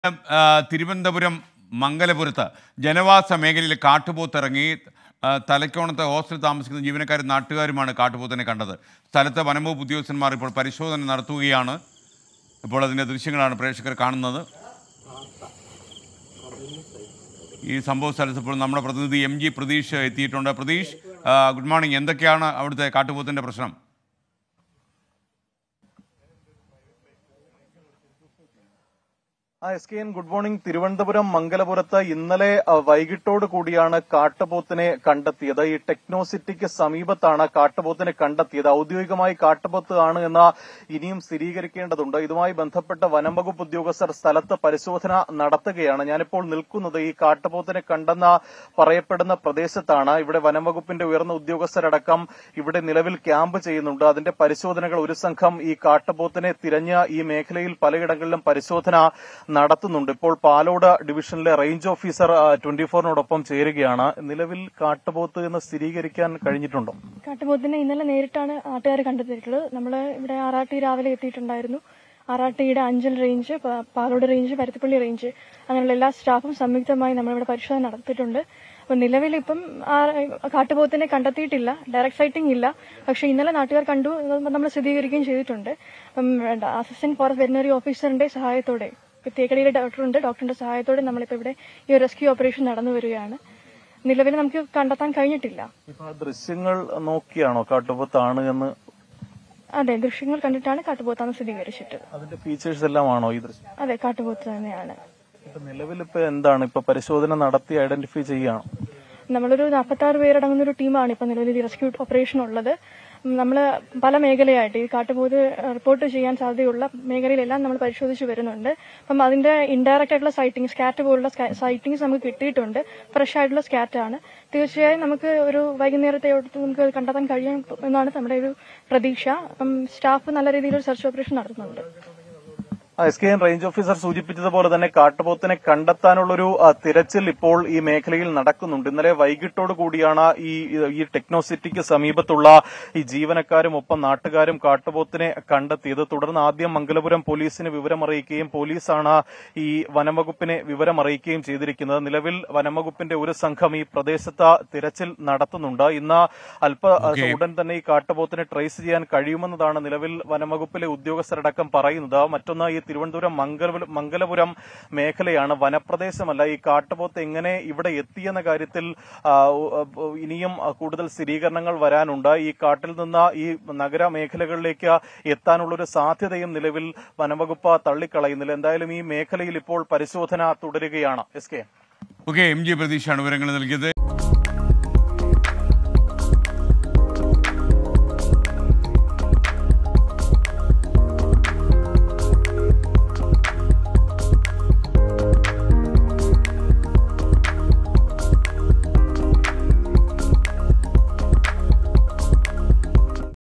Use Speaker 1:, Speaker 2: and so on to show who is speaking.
Speaker 1: ആ, തിരുവനന്തപുരം മംഗലപുരത്ത് ജനവാസ മേഖലയിൽ കാട്ടുപോത്ത് ഇറങ്ങി ആ, തലക്കോണത്ത് ഹോസ്റ്റലിൽ താമസിക്കുന്ന ജീവനക്കാരും നാട്ടുകാരുമാണ് കാട്ടുപോത്തിനെ കണ്ടത് സ്ഥലത്ത് വനംവകുപ്പ് ഉദ്യോഗസ്ഥന്മാർ ഇപ്പോൾ പരിശോധന നടത്തുകയാണ് ഇപ്പോൾ അതിൻ്റെ ദൃശ്യങ്ങളാണ് പ്രേക്ഷകർ കാണുന്നത് ഈ സംഭവ സ്ഥലത്ത് ഇപ്പോൾ നമ്മുടെ പ്രതിനിധി എം ജി പ്രതീഷ് എത്തിയിട്ടുണ്ട് പ്രതീഷ് ആ, ഗുഡ് മോർണിംഗ് എന്തൊക്കെയാണ് അവിടുത്തെ കാട്ടുപോത്തിൻ്റെ പ്രശ്നം
Speaker 2: ആ S K N good morning Thiruvananthapuram മംഗലപുരത്ത് ഇന്നലെ അ, വൈകിട്ടോട് കൂടിയാണ് കാട്ടുപോത്തിനെ കണ്ടെത്തിയത് ഈ ടെക്നോസിറ്റിക്ക് സമീപത്താണ് കാട്ടുപോത്തിനെ കണ്ടെത്തിയത് ഔദ്യോഗികമായി കാട്ടുപോത്ത് ആണ് എന്ന് ഇനിയും സ്ഥിരീകരിക്കേണ്ടതുണ്ട് ഇതുമായി ബന്ധപ്പെട്ട വനം വകുപ്പ് ഉദ്യോഗസ്ഥർ സ്ഥലത്ത് പരിശോധന നടത്തുകയാണ് ഞാനിപ്പോൾ നിൽക്കുന്നത് ഈ കാട്ടുപോത്തിനെ കണ്ടെന്ന പറയപ്പെടുന്ന പ്രദേശത്താണ് ഇവിടെ വനം വകുപ്പിന്റെ ഉയർന്ന ഉദ്യോഗസ്ഥരടക്കം ഇവിടെ നിലവിൽ ക്യാമ്പ് ചെയ്യുന്നുണ്ട് അതിന്റെ പരിശോധനകൾ ഒരു സംഘം ഈ കാട്ടുപോത്തിനെ തിരഞ്ഞ് ഈ മേഖലയിൽ പലയിടങ്ങളിലും പരിശോധന നടത്തുന്നുണ്ട് ഇപ്പോൾ പാലോട് ഡിവിഷനിലെ റേഞ്ച് ഓഫീസർ ട്വന്റി ഫോറിനോടൊപ്പം ചേരുകയാണ് നിലവിൽ കാട്ടുപോത്ത് എന്ന് സ്ഥിരീകരിക്കാൻ കഴിഞ്ഞിട്ടുണ്ടോ
Speaker 3: കാട്ടുപോത്തിനെ ഇന്നലെ നേരിട്ടാണ് നാട്ടുകാർ കണ്ടെത്തിയിട്ടുള്ളത് നമ്മൾ ഇവിടെ ആറാട്ടി രാവിലെ എത്തിയിട്ടുണ്ടായിരുന്നു ആറാട്ടിയുടെ അഞ്ചൽ റേഞ്ച് പ- പാലോട് റേഞ്ച് പരുത്തിപ്പള്ളി റേഞ്ച് അങ്ങനെയുള്ള എല്ലാ സ്റ്റാഫും സംയുക്തമായി നമ്മളിവിടെ പരിശോധന നടത്തിയിട്ടുണ്ട് അപ്പോൾ നിലവിൽ ഇപ്പം ആ കാട്ടുപോത്തിനെ കണ്ടെത്തിയിട്ടില്ല ഡയറക്ട് സൈറ്റിംഗ് ഇല്ല പക്ഷേ ഇന്നലെ നാട്ടുകാർ കണ്ടു നമ്മൾ സ്ഥിരീകരിക്കുകയും ചെയ്തിട്ടുണ്ട് അപ്പം അസിസ്റ്റന്റ് ഫോറസ്റ്റ് വെറ്റിനറി ഓഫീസറിന്റെ സഹായത്തോടെ തേക്കടിയിലെ ഡോക്ടറുണ്ട് ഡോക്ടറിന്റെ സഹായത്തോടെ നമ്മളിപ്പോൾ ഇവിടെ ഈ റെസ്ക്യൂ ഓപ്പറേഷൻ നടന്നു വരികയാണ് നിലവിൽ നമുക്ക് കണ്ടെത്താൻ കഴിഞ്ഞിട്ടില്ല
Speaker 2: ഇപ്പൊ ആ ദൃശ്യങ്ങൾ നോക്കിയാണോ കാട്ടുപോത്താണ് എന്ന്
Speaker 3: അതെ ദൃശ്യങ്ങൾ കണ്ടിട്ടാണ് കാട്ടുപോത്താന്ന് സ്ഥിരീകരിച്ചിട്ടത്
Speaker 2: അതിന്റെ ഫീച്ചേഴ്സ് എല്ലാമാണോ ഈ ദൃശ്യം
Speaker 3: അതെ കാട്ടുപോത്ത് തന്നെയാണ്
Speaker 2: ഇപ്പൊ നിലവിൽ ഇപ്പൊ എന്താണ് ഇപ്പൊ പരിശോധന നടത്തി ഐഡന്റിഫൈ ചെയ്യുകയാണോ
Speaker 3: നമ്മളൊരു നാൽപ്പത്തി ആറ് പേരടങ്ങുന്ന ഒരു ടീമാണ് ഇപ്പൊ നിലവിൽ ഈ റെസ്ക്യൂ ഓപ്പറേഷൻ ഉള്ളത് നമ്മൾ പല മേഖലയായിട്ട് ഈ കാട്ടുപോത്ത് റിപ്പോർട്ട് ചെയ്യാൻ സാധ്യതയുള്ള മേഖലയിലെല്ലാം നമ്മൾ പരിശോധിച്ച് വരുന്നുണ്ട് അപ്പം അതിന്റെ ഇൻഡയറക്റ്റ് ആയിട്ടുള്ള സൈറ്റിംഗ് സ്കാറ്റ് പോലുള്ള സൈറ്റിംഗ്സ് നമുക്ക് കിട്ടിയിട്ടുണ്ട് ഫ്രഷ് ആയിട്ടുള്ള സ്കാറ്റ് ആണ് തീർച്ചയായും നമുക്ക് ഒരു വൈകുന്നേരത്തെ നമുക്ക് അത് കണ്ടെത്താൻ കഴിയും എന്നാണ് നമ്മുടെ ഒരു പ്രതീക്ഷ അപ്പം സ്റ്റാഫ് നല്ല രീതിയിൽ ഒരു സെർച്ച് ഓപ്പറേഷൻ നടത്തുന്നുണ്ട്
Speaker 2: S K N range officer സൂചിപ്പിച്ചതുപോലെ തന്നെ കാട്ടുപോത്തിനെ കണ്ടെത്താനുള്ളൊരു ആ, തിരച്ചിൽ ഇപ്പോൾ ഈ മേഖലയിൽ നടക്കുന്നുണ്ട് ഇന്നലെ വൈകിട്ടോട് കൂടിയാണ് ഈ ഈ ടെക്നോസിറ്റിക്ക് സമീപത്തുള്ള ഈ ജീവനക്കാരും ഒപ്പം നാട്ടുകാരും കാട്ടുപോത്തിനെ കണ്ടെത്തിയത് തുടർന്ന് ആദ്യം മംഗലപുരം പോലീസിന് വിവരമറിയിക്കുകയും പോലീസാണ് ഈ വനംവകുപ്പിനെ വിവരമറിയിക്കുകയും ചെയ്തിരിക്കുന്നത് നിലവിൽ വനംവകുപ്പിന്റെ ഒരു സംഘം ഈ പ്രദേശത്ത് തിരച്ചിൽ നടത്തുന്നുണ്ട് ഇന്ന് അല്പ
Speaker 1: Okay.
Speaker 2: ഉടൻ തന്നെ ഈ കാട്ടുപോത്തിനെ ട്രേസ് ചെയ്യാൻ കഴിയുമെന്നതാണ് നിലവിൽ വനംവകുപ്പിലെ ഉദ്യോഗസ്ഥരടക്കം പറയുന്നത് മറ്റൊന്ന് ഈ തിരുവനന്തപുരം മംഗലപുരം മംഗലപുരം മേഖലയാണ് വനപ്രദേശമല്ല ഈ കാട്ടുപോത്ത് എങ്ങനെ ഇവിടെ എത്തിയെന്ന കാര്യത്തിൽ ആ, ഉ- ഇനിയും കൂടുതൽ സ്ഥിരീകരണങ്ങൾ വരാനുണ്ട് ഈ കാട്ടിൽ നിന്ന് ഈ നഗര മേഖലകളിലേക്ക് എത്താനുള്ള ഒരു സാധ്യതയും നിലവിൽ വനംവകുപ്പ് തള്ളിക്കളയുന്നില്ല എന്തായാലും ഈ മേഖലയിൽ ഇപ്പോൾ പരിശോധന തുടരുകയാണ് S K
Speaker 1: okay M G പ്രതീഷാണ് വിവരങ്ങൾ നൽകിയത്